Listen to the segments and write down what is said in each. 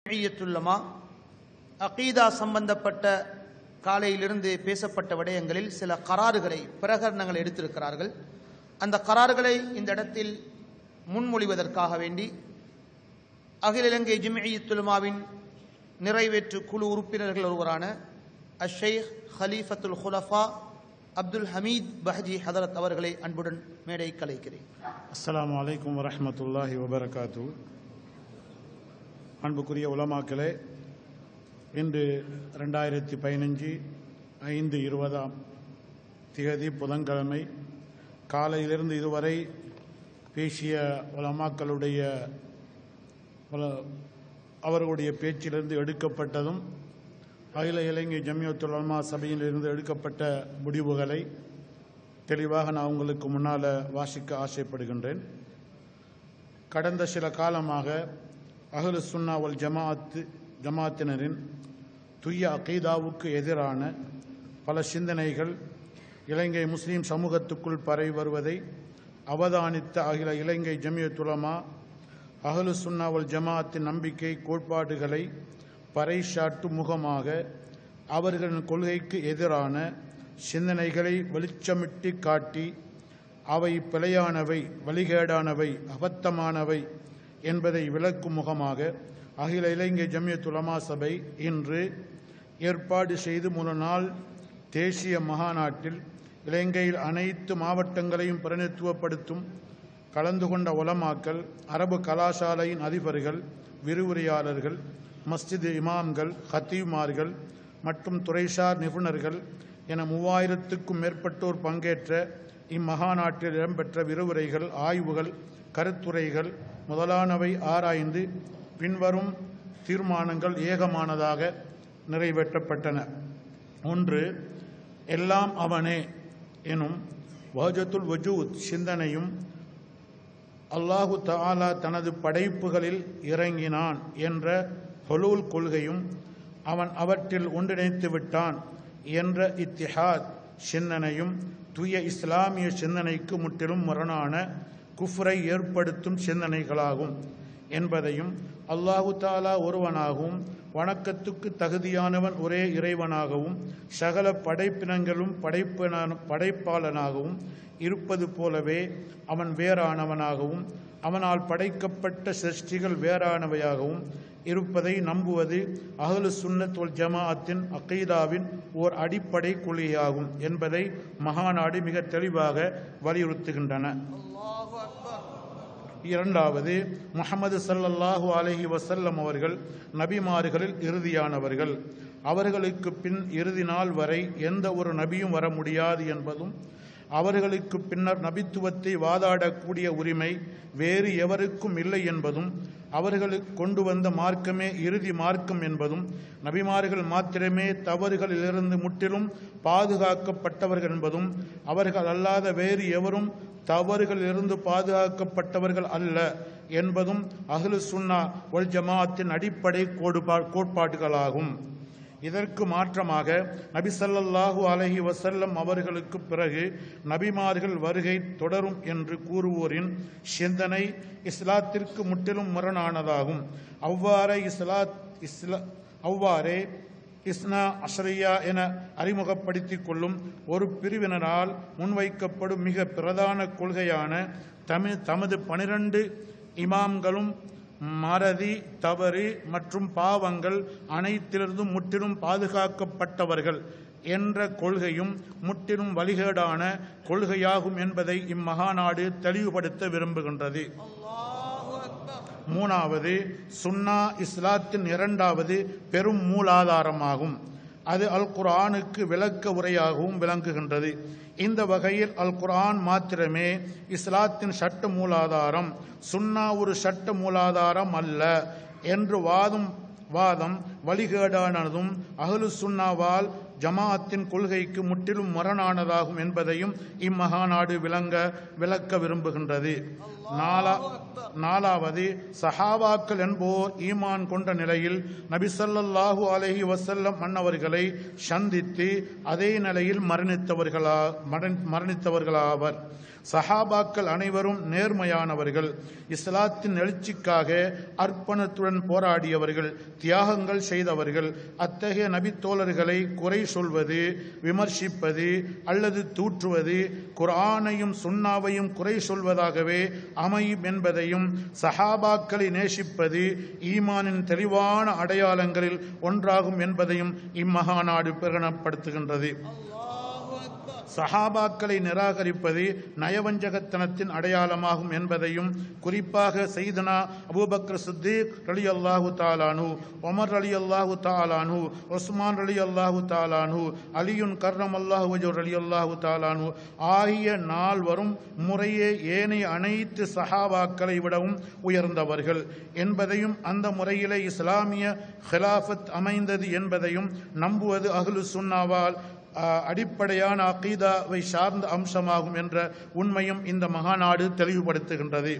ஜம்இய்யத்துல்லமா அகீதா சம்பந்தப்பட்ட காலையிலிருந்து பேசப்பட்ட விடயங்களில் சில கராறுகளை பிரகரணங்கள் எடுத்திருக்கிறார்கள் அந்த கராறுகளை இந்த இடத்தில் முன்மொழிவதற்காக வேண்டி அகில இலங்கை ஜிம்இய்யத்துல்மாவின் நிறைவேற்று குழு உறுப்பினர்கள் ஒருவரான அஷேக் ஹலீஃபத்துல் ஹுலஃபா அப்துல் ஹமீத் பஹஜி ஹதரத் அவர்களை அன்புடன் மேடை கலைக்கிறேன் அஸ்ஸலாமு அலைக்கும் வரஹ்மத்துல்லாஹி வபரகாத்து அன்புக்குரிய உலமாக்களே இன்று ரெண்டாயிரத்தி பதினஞ்சு ஐந்து இருபதாம் திகதி புதன்கிழமை காலையிலிருந்து இதுவரை பேசிய உலமாக்களுடைய உல- அவர்களுடைய பேச்சிலிருந்து எடுக்கப்பட்டதும் அகில இலங்கை ஜமியத்துல் உலமா சபையிலிருந்து எடுக்கப்பட்ட முடிவுகளை தெளிவாக நான் உங்களுக்கு முன்னால் வாசிக்க ஆசைப்படுகின்றேன் கடந்த சில காலமாக அஹ்லு சுன்னா வல் ஜமாஅத்து ஜமாத்தினரின் துய்ய அகீதாவுக்கு எதிரான பல சிந்தனைகள் இலங்கை முஸ்லீம் சமூகத்துக்குள் பரவி வருவதை அவதானித்த அகில இலங்கை ஜமியத்துலமா அஹ்லு சுன்னா வல் ஜமாஅத்தின் நம்பிக்கை கோட்பாடுகளை பறைசாட்டும் முகமாக அவர்களின் கொள்கைக்கு எதிரான சிந்தனைகளை வெளிச்சமிட்டு காட்டி அவை பிழையானவை வழிகேடானவை அபத்தமானவை என்பதை விளக்கும் முகமாக அகில இலங்கை ஜமியத் உலமா சபை இன்று ஏற்பாடு செய்து மூணு நாள் தேசிய மகாநாட்டில் இலங்கையில் அனைத்து மாவட்டங்களையும் பிரதிநிதித்துவப்படுத்தும் கலந்து கொண்ட உலமாக்கள் அரபு கலாசாலையின் அதிபர்கள் விரிவுரையாளர்கள் மஸ்ஜித் இமாம்கள் ஹத்தீமார்கள் மற்றும் துறைசார் நிபுணர்கள் என மூவாயிரத்துக்கும் மேற்பட்டோர் பங்கேற்ற இம்மகாநாட்டில் இடம்பெற்ற விரிவுரைகள் ஆய்வுகள் கருத்துரைகள் முதலானவை ஆராய்ந்து பின்வரும் தீர்மானங்கள் ஏகமானதாக நிறைவேற்றப்பட்டன ஒன்று எல்லாம் அவனே எனும் வஹஜத்துல் வஜூத் சிந்தனையும் அல்லாஹு தஆலா தனது படைப்புகளில் இறங்கினான் என்ற ஹொலூல் கொள்கையும் அவன் அவற்றில் ஒன்றிணைத்து விட்டான் என்ற இத்திஹாத் சிந்தனையும் தூய இஸ்லாமிய சிந்தனைக்கு முற்றிலும் முரணான குஃப்ரை ஏற்படுத்தும் சிந்தனைகளாகும் என்பதையும் அல்லாஹு தாலா ஒருவனாகவும் வணக்கத்துக்கு தகுதியானவன் ஒரே இறைவனாகவும் சகல படைப்பினங்களும் படைப்பின படைப்பாளனாகவும் இருப்பது போலவே அவன் வேறானவனாகவும் அவனால் படைக்கப்பட்ட சிருஷ்டிகள் வேறானவையாகவும் இருப்பதை நம்புவது அஹ்லு சுன்னத் வல் ஜமாஅத்தின் அகீதாவின் ஓர் அடிப்படை கொள்கையாகும் என்பதை மகாநாடு மிக தெளிவாக வலியுறுத்துகின்றன இரண்டாவது முஹம்மது ஸல்லல்லாஹு அலைஹி வஸல்லம் அவர்கள் நபிமார்களில் இறுதியானவர்கள் அவர்களுக்கு பின் இறுதி நாள் வரை எந்த ஒரு நபியும் வர முடியாது என்பதும் அவர்களுக்கு பின்னர் நபித்துவத்தை வாதாடக்கூடிய உரிமை வேறு எவருக்கும் இல்லை என்பதும் அவர்களுக்கு கொண்டு வந்த மார்க்கமே இறுதி மார்க்கம் என்பதும் நபிமார்கள் மாத்திரமே தவறுகளிலிருந்து முற்றிலும் பாதுகாக்கப்பட்டவர்கள் என்பதும் அவர்கள் அல்லாத வேறு எவரும் தவறுகளிலிருந்து பாதுகாக்கப்பட்டவர்கள் அல்ல என்பதும் அஹ்லு சுன்னா வல் ஜமாஅத்தின் அடிப்படை கோட்பா- கோட்பாடுகளாகும் இதற்கு மாற்றமாக நபி ஸல்லல்லாஹு அலைஹி வஸல்லம் அவர்களுக்கு பிறகு நபிமார்கள் வருகை தொடரும் என்று கூறுவோரின் சிந்தனை இஸ்லாத்திற்கு முற்றிலும் முரணானதாகும் அவ்வாறே இஸ்லாத் இஸ்லா அவ்வாறே இஸ்னா அஸ்ரியா என அறிமுகப்படுத்திக் கொள்ளும் ஒரு பிரிவினரால் முன்வைக்கப்படும் மிக பிரதான கொள்கையான தமிழ் தமது பனிரெண்டு இமாம்களும் மறதி தவறு மற்றும் பாவங்கள் அனைத்திலிருந்தும் முற்றிலும் பாதுகாக்கப்பட்டவர்கள் என்ற கொள்கையும் முற்றிலும் வழிகேடான கொள்கையாகும் என்பதை இம்மகாநாடு தெளிவுபடுத்த விரும்புகின்றது மூணாவது சுன்னா இஸ்லாத்தின் இரண்டாவது பெரும் மூலாதாரமாகும் அது அல் குர்ஆனுக்கு விளக்க உரையாகவும் விளங்குகின்றது இந்த வகையில் அல் குர்ஆன் மாத்திரமே இஸ்லாத்தின் சட்ட மூலாதாரம் சுன்னா ஒரு சட்ட மூலாதாரம் அல்ல என்று வாதம் வாதம் வழிகேடானதும் அஹ்லு சுன்னாவால் ஜமாஅத்தின் கொள்கைக்கு முற்றிலும் முரணானதாகும் என்பதையும் இம்மகாநாடு விளங்க விளக்க விரும்புகின்றது நாலா நாலாவது சஹாபாக்கள் என்போர் ஈமான் கொண்ட நிலையில் நபி ஸல்லல்லாஹு அலைஹி வஸல்லம் மன்னவர்களை சந்தித்து அதே நிலையில் மரணித்தவர்களா மரண்- மரணித்தவர்களாவர் சஹாபாக்கள் அனைவரும் நேர்மையானவர்கள் இஸ்லாத்தின் எழுச்சிக்காக அர்ப்பணத்துடன் போராடியவர்கள் தியாகங்கள் செய்தவர்கள் அத்தகைய நபித்தோழர்களை குறை சொல்வது விமர்சிப்பது அல்லது தூற்றுவது குர்ஆனையும் சுன்னாவையும் குறை சொல்வதாகவே அமையும் என்பதையும் சஹாபாக்களை நேசிப்பது ஈமானின் தெளிவான அடையாளங்களில் ஒன்றாகும் என்பதையும் இம்மகாநாடு பிரகடனப்படுத்துகின்றது சஹாபாக்களை நிராகரிப்பது நயவஞ்சகத்தனத்தின் அடையாளமாகும் என்பதையும் குறிப்பாக செய்தனா அபூபக்கர் சித்திக் ரலி அல்லாஹு தாலானு ஒமர் அலி அல்லாஹு தாலானு உஸ்மான் அலி அல்லாஹு தாலானு அலியுன் கர்ரம் அல்லாஹு அலி அல்லாஹு தாலானு ஆகிய நால்வரும் முறையே ஏனைய அனைத்து சஹாபாக்களை விடவும் உயர்ந்தவர்கள் என்பதையும் அந்த முறையிலே இஸ்லாமிய ஹிலாஃபத் அமைந்தது என்பதையும் நம்புவது அஹ்லு சுன்னாவால் அஹ், அடிப்படையான அகீதாவை சார்ந்த அம்சமாகும் என்ற உண்மையும் இந்த மகாநாடு தெளிவுபடுத்துகின்றது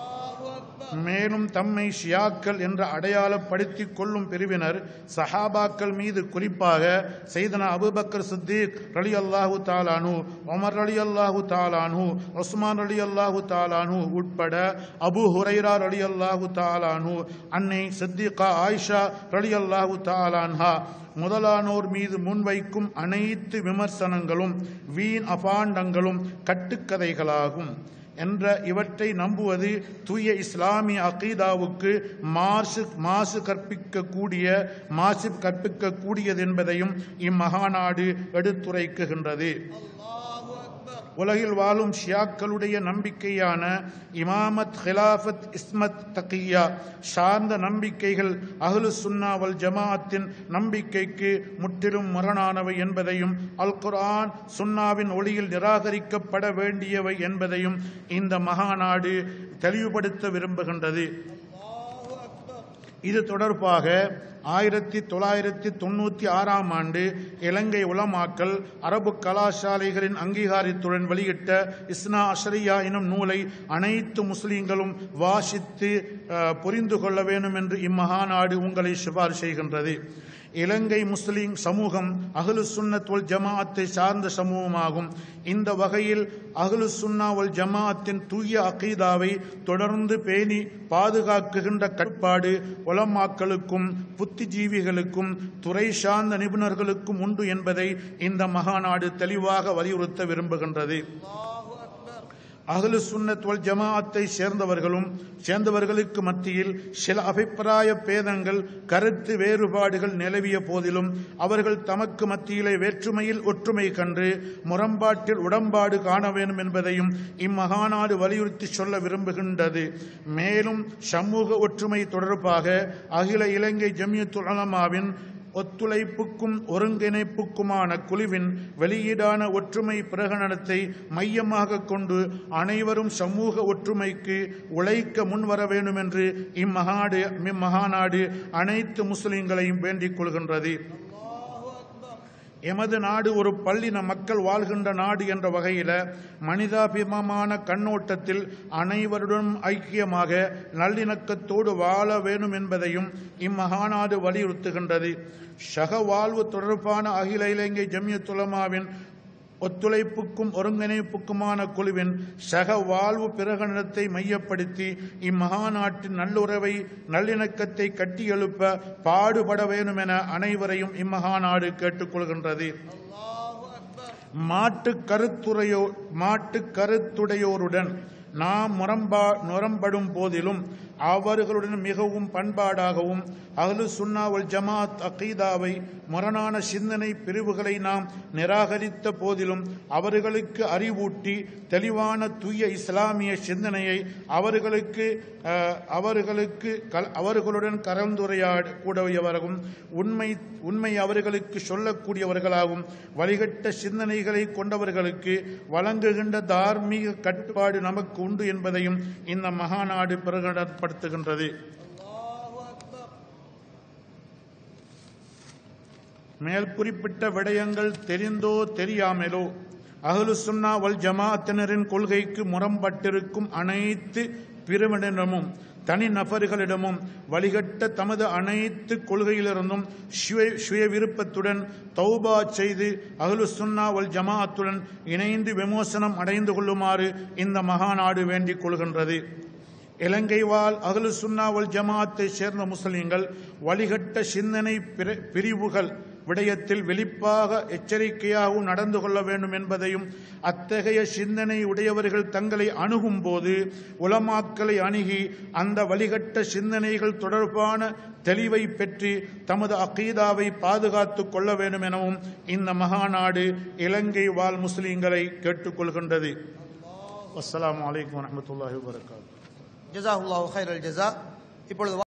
மேலும் தம்மை ஷியாக்கள் என்ற அடையாளப்படுத்திக் கொள்ளும் பிரிவினர் சஹாபாக்கள் மீது குறிப்பாக செய்தன அபுபக்கர் சித்திக் ரலி அல்லாஹு தாலானு ஒமர் அலி அல்லாஹு தாலானு உஸ்மான் அலி அல்லாஹு தாலானு உட்பட அபு ஹுரைரா ரலி அல்லாஹு தாலானு அன்னை சித்திகா ஆயிஷா ரலி அல்லாஹு தாலான்ஹா முதலானோர் மீது முன்வைக்கும் அனைத்து விமர்சனங்களும் வீண் அபாண்டங்களும் கட்டுக்கதைகளாகும் என்ற இவற்றை நம்புவது தூய இஸ்லாமிய அகீதாவுக்கு மாசு மாசு கற்பிக்கக்கூடிய மாசு கற்பிக்கக்கூடியது என்பதையும் இம்மகாநாடு எடுத்துரைக்குகின்றது உலகில் வாழும் ஷியாக்களுடைய நம்பிக்கையான இமாமத் ஹிலாஃபத் இஸ்மத் தகியா சார்ந்த நம்பிக்கைகள் அஹ்லு சுன்னா வல் ஜமாஅத்தின் நம்பிக்கைக்கு முற்றிலும் முரணானவை என்பதையும் அல் குர்ஆன் சுன்னாவின் ஒளியில் நிராகரிக்கப்பட வேண்டியவை என்பதையும் இந்த மகாநாடு தெளிவுபடுத்த விரும்புகின்றது இது தொடர்பாக ஆயிரத்தி தொள்ளாயிரத்தி தொண்ணூற்றி ஆறாம் ஆண்டு இலங்கை உலமாக்கல் அரபு கலாசாலைகளின் அங்கீகாரத்துடன் வெளியிட்ட இஸ்னா அஷரியா எனும் நூலை அனைத்து முஸ்லிம்களும் வாசித்து அஹ், புரிந்து கொள்ள வேண்டும் என்று இம்மகாநாடு உங்களை சிபாரிசு செய்கின்றது இலங்கை முஸ்லிம் சமூகம் அஹ்லு சுன்னத் வல் ஜமாஅத்தை சார்ந்த சமூகமாகும் இந்த வகையில் அஹ்லு சுன்னா வல் ஜமாஅத்தின் தூய அகீதாவை தொடர்ந்து பேணி பாதுகாக்குகின்ற கட்பாடு உலமாக்களுக்கும் புத்திஜீவிகளுக்கும் துறை சார்ந்த நிபுணர்களுக்கும் உண்டு என்பதை இந்த மகாநாடு தெளிவாக வலியுறுத்த விரும்புகின்றது அகலு சுன்னத் வல் ஜமாஅத்தை சேர்ந்தவர்களும் சேர்ந்தவர்களுக்கு மத்தியில் சில அபிப்பிராய பேதங்கள் கருத்து வேறுபாடுகள் நிலவிய போதிலும் அவர்கள் தமக்கு மத்தியிலே வேற்றுமையில் ஒற்றுமை கண்டு முரண்பாட்டில் உடன்பாடு காண வேண்டும் என்பதையும் இம்மகாநாடு வலியுறுத்தி சொல்ல விரும்புகின்றது மேலும் சமூக ஒற்றுமை தொடர்பாக அகில இலங்கை ஜமியத்துல் உலமாவின் ஒத்துழைப்புக்கும் ஒருங்கிணைப்புக்குமான குழுவின் வெளியீடான ஒற்றுமை பிரகடனத்தை மையமாக கொண்டு அனைவரும் சமூக ஒற்றுமைக்கு உழைக்க முன்வர வேண்டும் என்று இம்மகாடு இம்மகாநாடு அனைத்து முஸ்லிம்களையும் வேண்டிக் கொள்கின்றது எமது நாடு ஒரு பள்ளின மக்கள் வாழ்கின்ற நாடு என்ற வகையில மனிதாபிமமான கண்ணோட்டத்தில் அனைவருடன் ஐக்கியமாக நல்லிணக்கத்தோடு வாழ வேண்டும் என்பதையும் இம்மகாநாடு வலியுறுத்துகின்றது சக வாழ்வு தொடர்பான அகில இலங்கை ஜமியத்துலமாவின் ஒத்துழைப்புக்கும் ஒருங்கிணைப்புக்குமான குழுவின் சக வாழ்வு பிரகடனத்தை மையப்படுத்தி இம்மகாநாட்டின் நல்லுறவை நல்லிணக்கத்தை கட்டியெழுப்ப பாடுபட வேண்டும் என அனைவரையும் இம்மகாநாடு கேட்டுக்கொள்கின்றது மாட்டு கருத்துரையோ மாட்டு கருத்துடையோருடன் நாம் முரம்பா முரம்படும் போதிலும் அவர்களுடன் மிகவும் பண்பாடாகவும் அஹ்லு சுன்னாவல் ஜமாத் அகீதாவை முரணான சிந்தனை பிரிவுகளை நாம் நிராகரித்த போதிலும் அவர்களுக்கு அறிவூட்டி தெளிவான தூய இஸ்லாமிய சிந்தனையை அவர்களுக்கு அஹ், அவர்களுக்கு கல- அவர்களுடன் கலந்துரையாட கூடியவராகவும் உண்மை உண்மை அவர்களுக்கு சொல்லக்கூடியவர்களாகவும் வழிகட்ட சிந்தனைகளை கொண்டவர்களுக்கு வழங்குகின்ற தார்மீக கட்டுப்பாடு நமக்கு உண்டு என்பதையும் இந்த மகாநாடு பிரகடனப்படுத்துகின்றது மேல் குறிப்பிட்ட விடயங்கள் தெரிந்தோ தெரியாமலோ அஹ்லு சுன்னா வல் ஜமாஅத்தினரின் கொள்கைக்கு முரம்பட்டிருக்கும் அனைத்து பிரிவினரிடமும் தனி நபர்களிடமும் வழிகட்ட தமது அனைத்து கொள்கையிலிருந்தும் சுய சுய விருப்பத்துடன் தௌபா செய்து அஹ்லு சுன்னா வல் ஜமாஅத்துடன் இணைந்து விமோசனம் அடைந்து கொள்ளுமாறு இந்த மகாநாடு வேண்டிக் கொள்கின்றது இலங்கை வாழ் அகலு சுன்னா வல் ஜமாத்தை சேர்ந்த முஸ்லிம்கள் வழிகட்ட சிந்தனை பிர- பிரிவுகள் விடயத்தில் வெளிப்பாக எச்சரிக்கையாகவும் நடந்து கொள்ள வேண்டும் என்பதையும் அத்தகைய சிந்தனை உடையவர்கள் தங்களை அணுகும் போது உலமாக்களை அணுகி அந்த வழிகட்ட சிந்தனைகள் தொடர்பான தெளிவை பெற்று தமது அகீதாவை பாதுகாத்துக் கொள்ள வேண்டும் எனவும் இந்த மகாநாடு இலங்கை வாழ் முஸ்லிம்களை கேட்டுக்கொள்கின்றது அஸ்ஸலாமு அலைக்கும் வரஹ்மத்துல்லாஹி வபரகாத்துஹு ஜஸாஹுல்லாஹு ஹைரல் ஜஸா இப்பொழுது